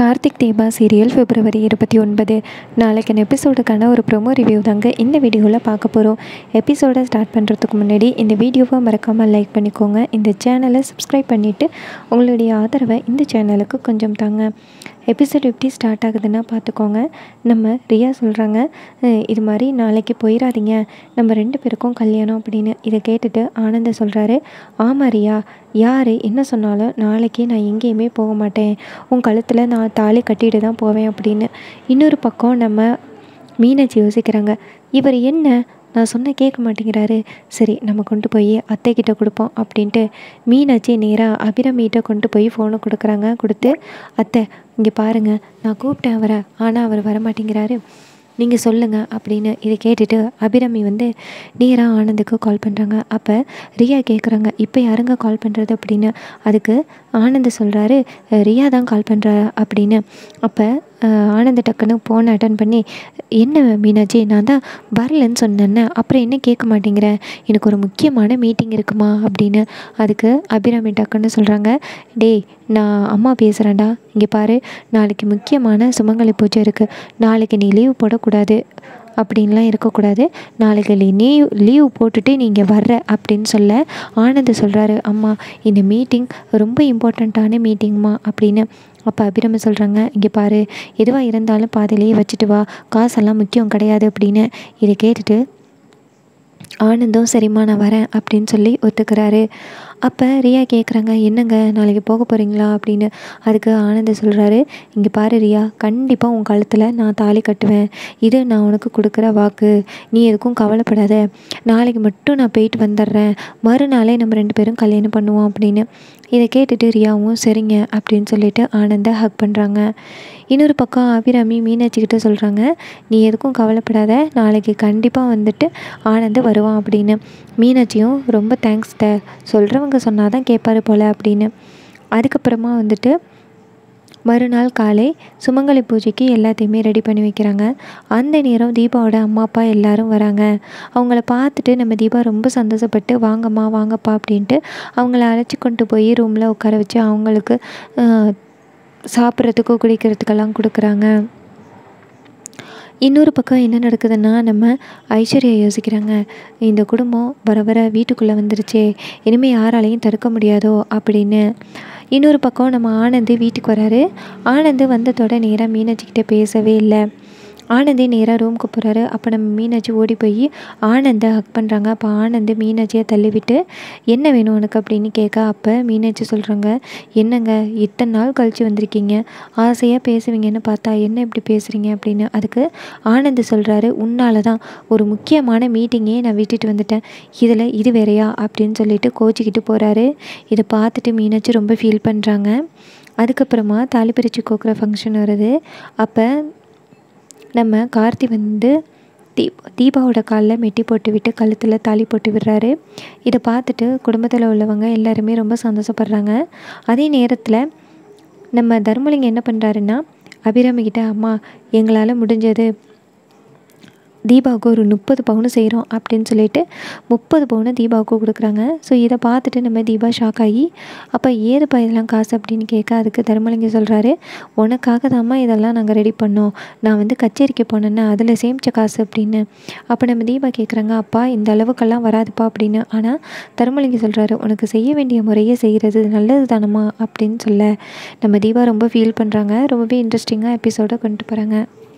Karthik Deepa serial பிப்ரவரி இருபத்தி ஒன்பது நாளைக்கான எபிசோடுக்கான ஒரு ப்ரோமோ ரிவ்யூ தாங்க இந்த வீடியோவில் பார்க்க போகிறோம் எபிசோடை ஸ்டார்ட் பண்ணுறதுக்கு முன்னாடி இந்த வீடியோவை மறக்காமல் லைக் பண்ணிக்கோங்க இந்த சேனலை சப்ஸ்கிரைப் பண்ணிவிட்டு உங்களுடைய ஆதரவை இந்த சேனலுக்கு கொஞ்சம் தாங்க எபிசோட் எப்படி ஸ்டார்ட் ஆகுதுன்னா பார்த்துக்கோங்க நம்ம ரியா சொல்கிறாங்க இது மாதிரி நாளைக்கு போயிடாதீங்க நம்ம ரெண்டு பேருக்கும் கல்யாணம் அப்படின்னு இதை கேட்டுட்டு ஆனந்த சொல்கிறாரு ஆமாம் ரியா யார் என்ன சொன்னாலும் நாளைக்கு நான் எங்கேயுமே போக மாட்டேன் உன் கழுத்தில் நான் தாலி கட்டிட்டு தான் போவேன் அப்படின்னு இன்னொரு பக்கம் நம்ம மீனாட்சி யோசிக்கிறாங்க இவர் என்ன நான் சொன்ன கேட்க மாட்டேங்கிறாரு சரி நம்ம கொண்டு போய் அத்தைக்கிட்ட கொடுப்போம் அப்படின்ட்டு மீனாட்சி நேராக அபிராமிகிட்ட கொண்டு போய் ஃபோனை கொடுக்குறாங்க கொடுத்து அத்தை இங்கே பாருங்கள் நான் கூப்பிட்டேன் அவரை ஆனால் அவர் வர மாட்டேங்கிறாரு நீங்கள் சொல்லுங்கள் அப்படின்னு இதை கேட்டுட்டு அபிராமி வந்து நேராக ஆனந்துக்கு கால் பண்ணுறாங்க அப்போ ரியா கேட்குறாங்க இப்போ யாருங்க கால் பண்ணுறது அப்படின்னு அதுக்கு ஆனந்த் சொல்கிறாரு ரியா தான் கால் பண்ணுறா அப்படின்னு அப்போ ஆனந்த் டக்குன்னு ஃபோன் அட்டன் பண்ணி என்ன மீனாட்சி நான் தான் வரலன்னு சொன்னேன்னே அப்புறம் என்ன கேட்க மாட்டேங்கிற எனக்கு ஒரு முக்கியமான மீட்டிங் இருக்குமா அப்படின்னு அதுக்கு அபிராமி டக்குன்னு சொல்கிறாங்க டேய் நான் அம்மா பேசுகிறேன்டா இங்கே பாரு நாளைக்கு முக்கியமான சுமங்கலி பூஜை இருக்குது நாளைக்கு நீ லீவ் போடக்கூடாது அப்படின்லாம் இருக்கக்கூடாது நாளைக்கு நீ லீவ் லீவ் போட்டுட்டு நீங்கள் வர்ற அப்படின்னு சொல்ல ஆனந்த் சொல்கிறாரு அம்மா இந்த மீட்டிங் ரொம்ப இம்பார்ட்டண்ட்டான மீட்டிங்மா அப்படின்னு அப்போ அபிராமி சொல்கிறாங்க இங்கே பாரு எதுவாக இருந்தாலும் பாதிலேயே வச்சுட்டு வா காசெல்லாம் முக்கியம் கிடையாது அப்படின்னு இதை கேட்டுட்டு ஆனந்தும் சரிம்மா நான் வரேன் அப்படின்னு சொல்லி ஒத்துக்கிறாரு அப்போ ரியா கேட்குறாங்க என்னங்க நாளைக்கு போக போகிறீங்களா அப்படின்னு அதுக்கு ஆனந்த் சொல்கிறாரு இங்கே பாரு ரியா கண்டிப்பாக உன் கழுத்தில் நான் தாலி கட்டுவேன் இது நான் உனக்கு கொடுக்குற வாக்கு நீ எதுக்கும் கவலைப்படாத நாளைக்கு மட்டும் நான் போயிட்டு வந்துடுறேன் மறுநாளே நம்ம ரெண்டு பேரும் கல்யாணம் பண்ணுவோம் அப்படின்னு இதை கேட்டுட்டு ரியாவும் சரிங்க அப்படின்னு சொல்லிட்டு ஆனந்தை ஹக் பண்ணுறாங்க இன்னொரு பக்கம் அபிராமி மீனாட்சிக்கிட்ட சொல்கிறாங்க நீ எதுக்கும் கவலைப்படாத நாளைக்கு கண்டிப்பாக வந்துட்டு ஆனந்த் வருவான் அப்படின்னு மீனாட்சியும் ரொம்ப தேங்க்ஸ் ட சொல்கிறவங்க சொன்னால் தான் கேட்பாரு போல் அப்படின்னு அதுக்கப்புறமா வந்துட்டு மறுநாள் காலை சுமங்கலி பூஜைக்கு எல்லாத்தையுமே ரெடி பண்ணி வைக்கிறாங்க அந்த நேரம் தீபாவோட அம்மா அப்பா எல்லாரும் வராங்க அவங்கள பார்த்துட்டு நம்ம தீபா ரொம்ப சந்தோஷப்பட்டு வாங்கம்மா வாங்கப்பா அப்படின்ட்டு அவங்கள அழைச்சி கொண்டு போய் ரூமில் உட்கார வச்சு அவங்களுக்கு சாப்பிட்றதுக்கோ குடிக்கிறதுக்கெல்லாம் கொடுக்குறாங்க இன்னொரு பக்கம் என்ன நடக்குதுன்னா நம்ம ஐஸ்வர்யா யோசிக்கிறாங்க இந்த குடும்பம் வர வர வீட்டுக்குள்ளே வந்துருச்சே இனிமேல் யாராலையும் தடுக்க முடியாதோ அப்படின்னு இன்னொரு பக்கம் நம்ம ஆனந்து வீட்டுக்கு வராரு ஆனந்து வந்ததோட நேராக மீனாட்சிக்கிட்ட பேசவே இல்லை ஆனந்தே நேராக ரூமுக்கு போகிறாரு அப்போ நம்ம மீனாட்சி ஓடி போய் ஆனந்தை ஹக் பண்ணுறாங்க அப்போ ஆனந்து மீனாட்சியை தள்ளிவிட்டு என்ன வேணும் உனக்கு அப்படின்னு கேட்க அப்போ மீனாட்சி சொல்கிறாங்க என்னங்க இத்தனை நாள் கழித்து வந்திருக்கீங்க ஆசையாக பேசுவீங்கன்னு பார்த்தா என்ன இப்படி பேசுகிறீங்க அப்படின்னு அதுக்கு ஆனந்த் சொல்கிறாரு உன்னால தான் ஒரு முக்கியமான மீட்டிங்கே நான் விட்டுட்டு வந்துட்டேன் இதில் இது வேறையா அப்படின்னு சொல்லிட்டு கோச்சிக்கிட்டு போகிறாரு இதை பார்த்துட்டு மீனாட்சி ரொம்ப ஃபீல் பண்ணுறாங்க அதுக்கப்புறமா தாலி பிரித்து கோக்குற ஃபங்க்ஷன் வருது அப்போ நம்ம கார்த்தி வந்து தீப் தீபாவோட காலில் மெட்டி போட்டு விட்டு கழுத்தில் தாலி போட்டு விடுறாரு இதை பார்த்துட்டு குடும்பத்தில் உள்ளவங்க எல்லாருமே ரொம்ப சந்தோஷப்படுறாங்க அதே நேரத்தில் நம்ம தர்மலிங்கம் என்ன பண்ணுறாருன்னா அபிராமிக்கிட்ட அம்மா எங்களால் முடிஞ்சது தீபாவுக்கு ஒரு முப்பது பவுனு செய்கிறோம் அப்படின்னு சொல்லிட்டு முப்பது பவுனை தீபாவுக்கு கொடுக்குறாங்க ஸோ இதை பார்த்துட்டு நம்ம தீபா ஷாக் ஆகி அப்போ ஏதுப்பா இதெல்லாம் காசு அப்படின்னு கேட்க அதுக்கு தர்மலிங்கம் சொல்கிறாரு உனக்காக தாம்மா இதெல்லாம் நாங்கள் ரெடி பண்ணோம் நான் வந்து கச்சேரிக்கு போனேன்னா அதில் சேமித்த காசு அப்படின்னு அப்போ நம்ம தீபா கேட்குறாங்க அப்பா இந்த அளவுக்கெல்லாம் வராதுப்பா அப்படின்னு ஆனால் தர்மலிங்கம் சொல்கிறாரு உனக்கு செய்ய வேண்டிய முறையை செய்கிறது நல்லது தானம்மா அப்படின்னு சொல்ல நம்ம தீபா ரொம்ப ஃபீல் பண்ணுறாங்க ரொம்பவே இன்ட்ரெஸ்டிங்காக எபிசோடை கொண்டு போகிறாங்க